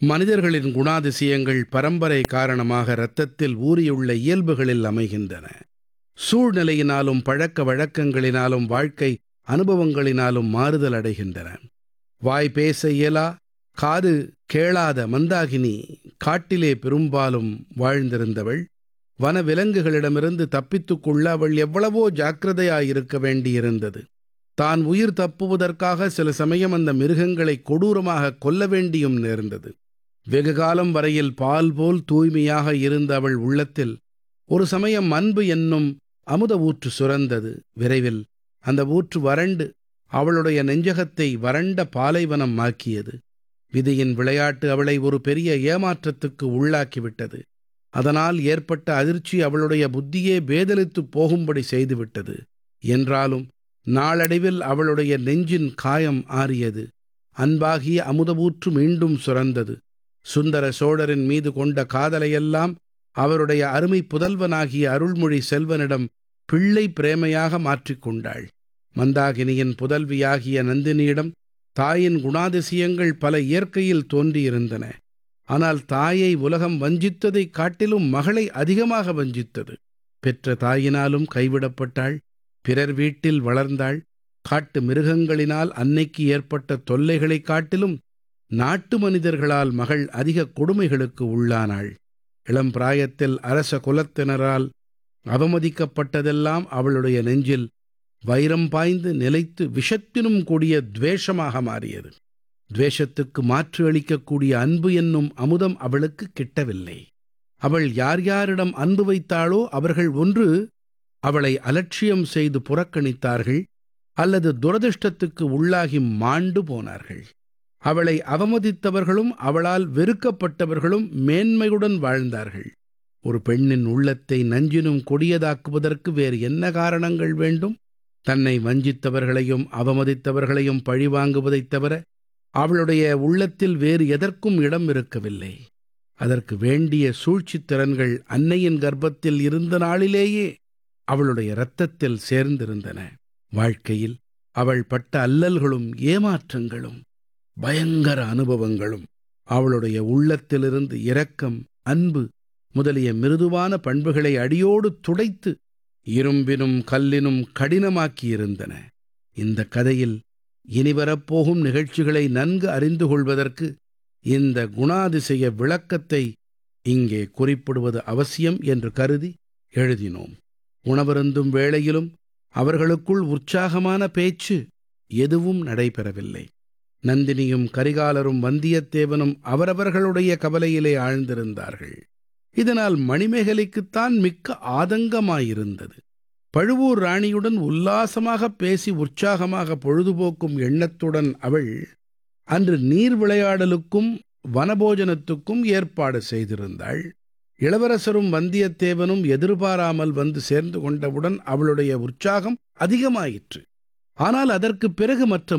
மனிதர்களின் குணாதிசயங்கள் பரம்பரை காரணமாக இரத்தத்தில் ஊறியுள்ள இயல்புகளில் அமைகின்றன சூழ்நிலையினாலும் பழக்க வழக்கங்களினாலும் வாழ்க்கை அனுபவங்களினாலும் மாறுதல் அடைகின்றன வாய் பேச இயலா காது கேளாத மந்தாகினி காட்டிலே பெரும்பாலும் வாழ்ந்திருந்தவள் வன விலங்குகளிடமிருந்து தப்பித்துக் கொள்ள அவள் எவ்வளவோ ஜாக்கிரதையாயிருக்க வேண்டியிருந்தது தான் உயிர் தப்புவதற்காக சில சமயம் அந்த மிருகங்களை கொடூரமாக கொல்ல வேண்டியும் நேர்ந்தது வெகு காலம் வரையில் பால் போல் தூய்மையாக இருந்த அவள் உள்ளத்தில் ஒரு சமயம் அன்பு என்னும் அமுத ஊற்று சுரந்தது விரைவில் அந்த ஊற்று வறண்டு அவளுடைய நெஞ்சகத்தை வறண்ட பாலைவனம் ஆக்கியது விதியின் விளையாட்டு அவளை ஒரு பெரிய ஏமாற்றத்துக்கு உள்ளாக்கிவிட்டது அதனால் ஏற்பட்ட அதிர்ச்சி அவளுடைய புத்தியே பேதலித்துப் போகும்படி செய்துவிட்டது என்றாலும் நாளடைவில் அவளுடைய நெஞ்சின் காயம் ஆறியது அன்பாகிய அமுதவூற்று மீண்டும் சுரந்தது சுந்தர சோழரின் மீது கொண்ட காதலையெல்லாம் அவருடைய அருமை புதல்வனாகிய அருள்மொழி செல்வனிடம் பிள்ளை பிரேமையாக மாற்றிக்கொண்டாள் மந்தாகினியின் புதல்வியாகிய நந்தினியிடம் தாயின் குணாதிசயங்கள் பல இயற்கையில் தோன்றியிருந்தன ஆனால் தாயை உலகம் வஞ்சித்ததைக் காட்டிலும் மகளை அதிகமாக வஞ்சித்தது பெற்ற தாயினாலும் கைவிடப்பட்டாள் பிறர் வீட்டில் வளர்ந்தாள் காட்டு மிருகங்களினால் அன்னைக்கு ஏற்பட்ட தொல்லைகளைக் காட்டிலும் நாட்டு மனிதர்களால் மகள் அதிக கொடுமைகளுக்கு உள்ளானாள் இளம் பிராயத்தில் அரச குலத்தினரால் அவமதிக்கப்பட்டதெல்லாம் அவளுடைய நெஞ்சில் வைரம் பாய்ந்து நிலைத்து விஷத்தினும் கூடிய துவேஷமாக மாறியது துவேஷத்துக்கு மாற்று அளிக்கக்கூடிய அன்பு என்னும் அமுதம் அவளுக்கு கிட்டவில்லை அவள் யார் யாரிடம் அன்பு வைத்தாளோ அவர்கள் ஒன்று அவளை அலட்சியம் செய்து புறக்கணித்தார்கள் அல்லது துரதிர்ஷ்டத்துக்கு உள்ளாகி மாண்டு போனார்கள் அவளை அவமதித்தவர்களும் அவளால் வெறுக்கப்பட்டவர்களும் மேன்மையுடன் வாழ்ந்தார்கள் ஒரு பெண்ணின் உள்ளத்தை நஞ்சினும் கொடியதாக்குவதற்கு வேறு என்ன காரணங்கள் வேண்டும் தன்னை வஞ்சித்தவர்களையும் அவமதித்தவர்களையும் பழிவாங்குவதைத் தவிர அவளுடைய உள்ளத்தில் வேறு எதற்கும் இடம் இருக்கவில்லை அதற்கு வேண்டிய சூழ்ச்சித் திறன்கள் அன்னையின் கர்ப்பத்தில் இருந்த நாளிலேயே அவளுடைய இரத்தத்தில் சேர்ந்திருந்தன வாழ்க்கையில் அவள் பட்ட அல்லல்களும் ஏமாற்றங்களும் பயங்கர அனுபவங்களும் அவளுடைய உள்ளத்திலிருந்து இரக்கம் அன்பு முதலிய மிருதுவான பண்புகளை அடியோடு துடைத்து இரும்பினும் கல்லினும் கடினமாக்கியிருந்தன இந்த கதையில் இனிவரப்போகும் நிகழ்ச்சிகளை நன்கு அறிந்து கொள்வதற்கு இந்த குணாதிசய விளக்கத்தை இங்கே குறிப்பிடுவது அவசியம் என்று கருதி எழுதினோம் உணவருந்தும் வேளையிலும் அவர்களுக்குள் உற்சாகமான பேச்சு எதுவும் நடைபெறவில்லை நந்தினியும் கரிகாலரும் வந்தியத்தேவனும் அவரவர்களுடைய கவலையிலே ஆழ்ந்திருந்தார்கள் இதனால் மணிமேகலைக்குத்தான் மிக்க ஆதங்கமாயிருந்தது பழுவூர் ராணியுடன் உல்லாசமாக பேசி உற்சாகமாக பொழுதுபோக்கும் எண்ணத்துடன் அவள் அன்று நீர் விளையாடலுக்கும் வனபோஜனத்துக்கும் ஏற்பாடு செய்திருந்தாள் இளவரசரும் வந்தியத்தேவனும் எதிர்பாராமல் வந்து சேர்ந்து கொண்டவுடன் அவளுடைய உற்சாகம் அதிகமாயிற்று ஆனால் அதற்குப் பிறகு மற்ற